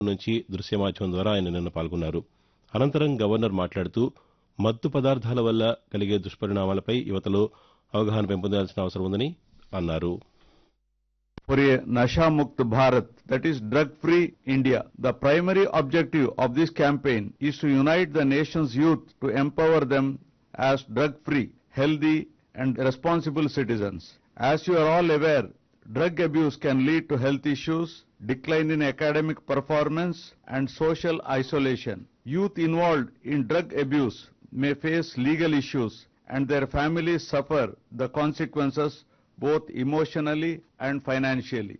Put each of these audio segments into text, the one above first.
నుంచి దృశ్య మాధ్యమం ద్వారా ఆయన నిన్న పాల్గొన్నారు అనంతరం గవర్నర్ మాట్లాడుతూ మత్తు పదార్థాల వల్ల కలిగే దుష్పరిణామాలపై యువతలో అవగాహన పెంపొందాల్సిన అవసరం ఉందని అన్నారు for a Nasha Mukt Bharat, that is drug free India. The primary objective of this campaign is to unite the nation's youth to empower them as drug free, healthy, and responsible citizens. As you are all aware, drug abuse can lead to health issues, decline in academic performance, and social isolation. Youth involved in drug abuse may face legal issues and their families suffer the consequences both emotionally and financially.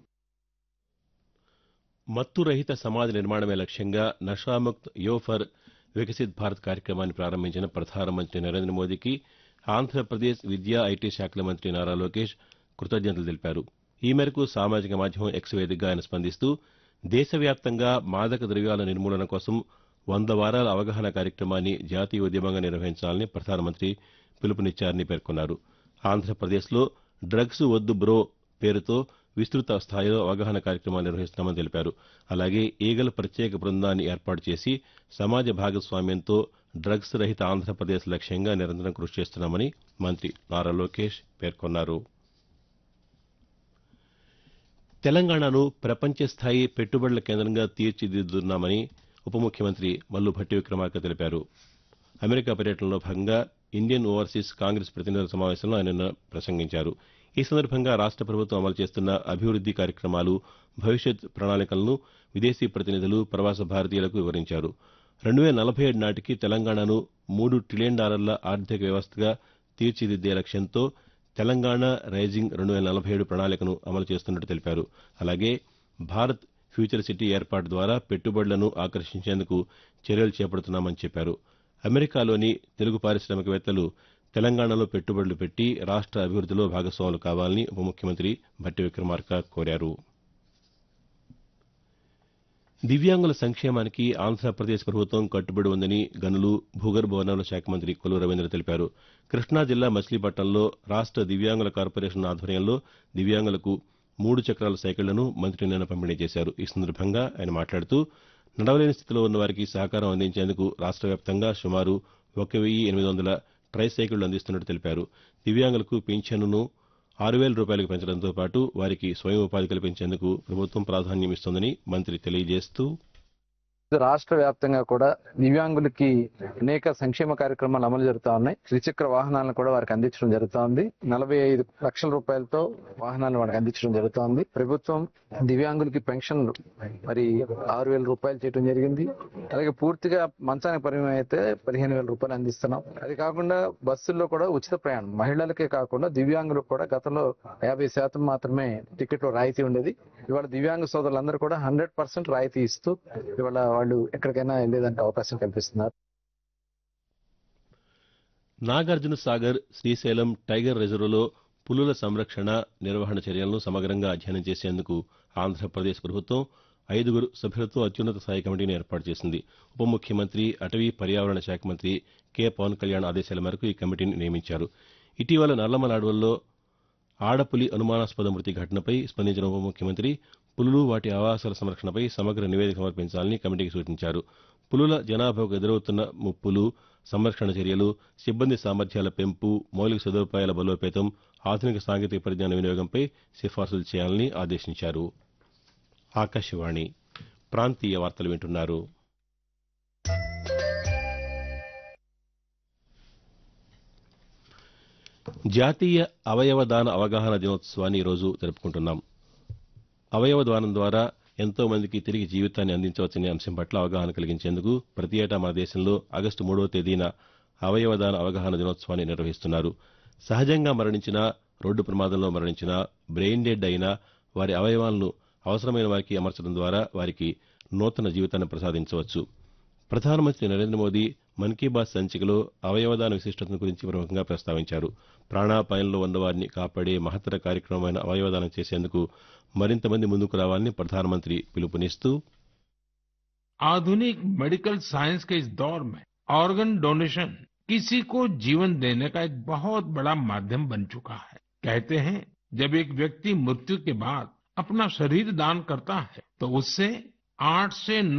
మత్తు రహిత సమాజ నిర్మాణమే లక్ష్యంగా నషాముక్త్ యో for Viksit Bharat కార్యక్రమాన్ని ప్రారంభించిన ప్రధానమంత్రి నరేంద్ర మోదీకి ఆంధ్రప్రదేశ్ విద్యా ఐటీ శాఖల మంత్రి నారా లోకేష్ కృతజ్ఞతలు తెలిపారు ఈ మేరకు సామాజిక మాధ్యమం ఎక్స్ వేదికగా ఆయన స్పందిస్తూ దేశవ్యాప్తంగా మాదక ద్రవ్యాల నిర్మూలన కోసం వంద వారాల అవగాహన కార్యక్రమాన్ని జాతీయ ఉద్యమంగా నిర్వహించాలని ప్రధానమంత్రి పిలుపునిచ్చారని పేర్కొన్నారు ఆంధ్రప్రదేశ్లో డ్రగ్స్ వద్దు బ్రో పేరుతో విస్తృత స్థాయిలో అవగాహన కార్యక్రమాలు నిర్వహిస్తున్నామని తెలిపారు అలాగే ఈగల్ ప్రత్యేక బృందాన్ని ఏర్పాటు చేసి సమాజ భాగస్వామ్యంతో డ్రగ్స్ రహిత ఆంధ్రప్రదేశ్ లక్ష్యంగా నిరంతరం కృషి చేస్తున్నామని మంత్రి నారా లోకేష్ పేర్కొన్నారు తెలంగాణను ప్రపంచ స్థాయి పెట్టుబడుల కేంద్రంగా తీర్చిదిద్దుతున్నామని ఉప ముఖ్యమంత్రి మల్లు భట్టి విక్రమార్క తెలిపారు అమెరికా పర్యటనలో భాగంగా ఇండియన్ ఓవర్సీస్ కాంగ్రెస్ ప్రతినిధుల సమావేశంలో ఆయన నిన్న ప్రసంగించారు ఈ సందర్భంగా రాష్ట ప్రభుత్వం అమలు చేస్తున్న అభివృద్ది కార్యక్రమాలు భవిష్యత్ ప్రణాళికలను విదేశీ ప్రతినిధులు ప్రవాస భారతీయులకు వివరించారు రెండు వేల నలభై ఏడు నాటికి తెలంగాణను మూడు ట్రిలియన్ డాలర్ల ఆర్థిక వ్యవస్థగా తీర్చిదిద్దే లక్ష్యంతో తెలంగాణ రైజింగ్ రెండు వేల నలభై ఏడు ప్రణాళికను అమలు చేస్తున్నట్టు తెలిపారు అలాగే భారత్ ఫ్యూచర్ సిటీ ఏర్పాటు ద్వారా పెట్టుబడులను ఆకర్షించేందుకు చర్యలు చేపడుతున్నామని చెప్పారు అమెరికాలోని తెలుగు పారిశ్రామికవేత్తలు తెలంగాణలో పెట్టుబడులు పెట్టి రాష్ట అభివృద్దిలో భాగస్వాములు కావాలని ఉప ముఖ్యమంత్రి భట్టి విక్రమార్క కోరారు దివ్యాంగుల సంక్షేమానికి ఆంధ్రప్రదేశ్ ప్రభుత్వం కట్టుబడి ఉందని గనులు భూగర్భ వనరుల శాఖ మంత్రి కొల్లు రవీంద్ర తెలిపారు కృష్ణా జిల్లా మచిలీపట్నంలో రాష్ట దివ్యాంగుల కార్పొరేషన్ ఆధ్వర్యంలో దివ్యాంగులకు మూడు చక్రాల సైకిళ్లను మంత్రి నిన్న పంపిణీ చేశారు ఈ సందర్భంగా ఆయన మాట్లాడుతూ నడవలేని స్థితిలో ఉన్న వారికి సహకారం అందించేందుకు రాష్ట వ్యాప్తంగా సుమారు ఒక వెయ్యి ఎనిమిది వందల ట్రై సైకిళ్లు అందిస్తున్నట్టు తెలిపారు దివ్యాంగులకు పింఛన్ను ఆరు వేల రూపాయలకు పెంచడంతో పాటు వారికి స్వయం ఉపాధి కల్పించేందుకు ప్రభుత్వం ప్రాధాన్యం ఇస్తోందని మంత్రి తెలియజేస్తూ రాష్ట్ర వ్యాప్తంగా కూడా దివ్యాంగులకి అనేక సంక్షేమ కార్యక్రమాలు అమలు జరుగుతా ఉన్నాయి త్రిచక్ర వాహనాలను కూడా వారికి అందించడం జరుగుతా ఉంది నలభై ఐదు లక్షల రూపాయలతో వాహనాలను వారికి అందించడం జరుగుతా ఉంది ప్రభుత్వం దివ్యాంగులకి పెన్షన్ మరి ఆరు వేల రూపాయలు చేయడం జరిగింది అలాగే పూర్తిగా మంచానికి పరిమితం అయితే పదిహేను వేల రూపాయలు అందిస్తున్నాం అది కాకుండా బస్సుల్లో కూడా ఉచిత ప్రయాణం మహిళలకే కాకుండా దివ్యాంగులకు కూడా గతంలో యాభై శాతం మాత్రమే టికెట్లో రాయితీ ఉండేది ఇవాళ దివ్యాంగ సోదరులందరూ కూడా హండ్రెడ్ పర్సెంట్ రాయితీ ఇస్తూ ఇవాళ వాళ్ళు ఎక్కడికైనా వెళ్ళేదానికి అవకాశం కల్పిస్తున్నారు నాగార్జున సాగర్ శ్రీశైలం టైగర్ రిజర్వులో పులుల సంరక్షణ నిర్వహణ చర్యలను సమగ్రంగా అధ్యయనం చేసేందుకు ఆంధ్రప్రదేశ్ ప్రభుత్వం ఐదుగురు సభ్యులతో అత్యున్నత స్థాయి కమిటీని ఏర్పాటు చేసింది ఉప ముఖ్యమంత్రి అటవీ పర్యావరణ శాఖ మంత్రి కె పవన్ కళ్యాణ్ ఆదేశాల మేరకు ఈ కమిటీని నియమించారు ఇటీవల నల్లమల అడవుల్లో ఆడపులి అనుమానాస్పద మృతి ఘటనపై స్పందించిన ఉప ముఖ్యమంత్రి పులులు వాటి ఆవాసాల సంరక్షణపై సమగ్ర నివేదిక సమర్పించాలని కమిటీకి సూచించారు పులుల జనాభాకు ఎదురవుతున్న ముప్పులు సంరక్షణ చర్యలు సిబ్బంది సామర్థ్యాల పెంపు మౌలిక సదుపాయాల బలోపేతం ఆధునిక సాంకేతిక పరిజ్ఞాన వినియోగంపై సిఫార్సులు చేయాలని ఆదేశించారు ఆకాశవాణి ప్రాంతీయ వార్తలు వింటున్నారు జాతీయ అవయవ దాన అవగాహన దినోత్సవాన్ని ఈరోజు జరుపుకుంటున్నాం అవయవ దానం ద్వారా ఎంతో మందికి తిరిగి జీవితాన్ని అందించవచ్చనే అంశం పట్ల అవగాహన కలిగించేందుకు ప్రతి ఏటా మన దేశంలో ఆగస్టు మూడవ తేదీన అవయవదాన అవగాహన దినోత్సవాన్ని నిర్వహిస్తున్నారు సహజంగా మరణించిన రోడ్డు ప్రమాదంలో మరణించిన బ్రెయిన్ డెడ్ అయినా వారి అవయవాలను అవసరమైన వారికి అమర్చడం ద్వారా వారికి నూతన జీవితాన్ని ప్రసాదించవచ్చు ప్రధానమంత్రి నరేంద్ర మోదీ మన్ కీ బాత్ సంచికలో అవయవదాన విశిష్టతను గురించి ప్రముఖంగా ప్రస్తావించారు ప్రాణాపాయంలో ఉన్నవారిని కాపాడే మహత్తర కార్యక్రమమైన అవయవదానం చేసేందుకు మరింత మంది ముందుకు రావాలని ప్రధానమంత్రి పిలుపునిస్తూ आधुनिक मेडिकल साइंस के इस दौर में ऑर्गन डोनेशन किसी को जीवन देने का एक बहुत बड़ा माध्यम बन चुका है कहते हैं जब एक व्यक्ति मृत्यु के बाद अपना शरीर दान करता है तो उससे आठ से